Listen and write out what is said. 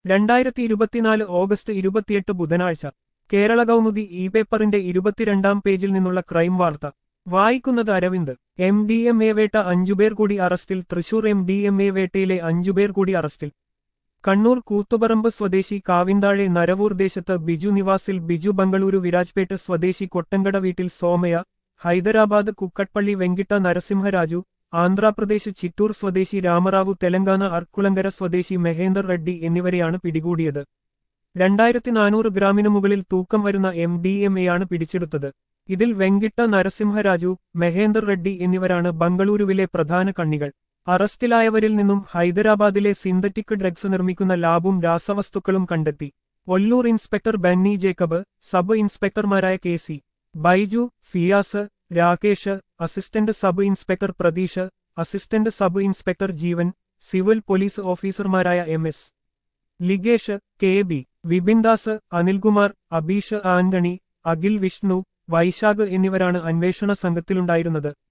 രണ്ടായിരത്തി ഇരുപത്തിനാല് ഓഗസ്റ്റ് ഇരുപത്തിയെട്ട് ബുധനാഴ്ച കേരള കൗമുദി ഇ പേപ്പറിന്റെ ഇരുപത്തിരണ്ടാം പേജിൽ നിന്നുള്ള ക്രൈം വാർത്ത വായിക്കുന്നത് Aravind M D M A വേട്ട അഞ്ചുപേർ കൂടി അറസ്റ്റിൽ Thrissur M D M A വേട്ടയിലെ അഞ്ചുപേർ കൂടി അറസ്റ്റിൽ കണ്ണൂർ കൂത്തുപറമ്പ് സ്വദേശി കാവിന്താഴെ നരവൂർ ദേശത്ത് ബിജു നിവാസിൽ ബിജു ബംഗളൂരു വിരാജ്പേട്ട് സ്വദേശി കൊട്ടങ്കട വീട്ടിൽ സോമയ ഹൈദരാബാദ് കുക്കട്പള്ളി വെങ്കിട്ട നരസിംഹരാജു ആന്ധ്രാപ്രദേശ് ചിറ്റൂർ സ്വദേശി രാമറാവു തെലങ്കാന അർക്കുളങ്കര സ്വദേശി മെഹേന്ദർ റെഡ്ഡി എന്നിവരെയാണ് പിടികൂടിയത് രണ്ടായിരത്തി നാനൂറ് ഗ്രാമിനു മുകളിൽ തൂക്കം വരുന്ന എം ഡി എം എയാണ് പിടിച്ചെടുത്തത് ഇതിൽ വെങ്കിട്ട നരസിംഹരാജു മെഹേന്ദർ റെഡ്ഡി എന്നിവരാണ് ബംഗളൂരുവിലെ പ്രധാന കണ്ണികൾ അറസ്റ്റിലായവരിൽ നിന്നും ഹൈദരാബാദിലെ സിന്തറ്റിക് ഡ്രഗ്സ് നിർമ്മിക്കുന്ന ലാബും രാസവസ്തുക്കളും കണ്ടെത്തി Ollur inspector Benny Jacob sub ഇൻസ്പെക്ടർമാരായ K C Baiju Fiyas Rakesh assistant sub inspector Pratheesh assistant sub inspector Jeevan civil police ഓഫീസർമാരായ M S Ligesh K B Vipindas Anilkumar Abeesh Antony Akhil Vishnu Vaishakh എന്നിവരാണ് അന്വേഷണ സംഘത്തിലുണ്ടായിരുന്നത്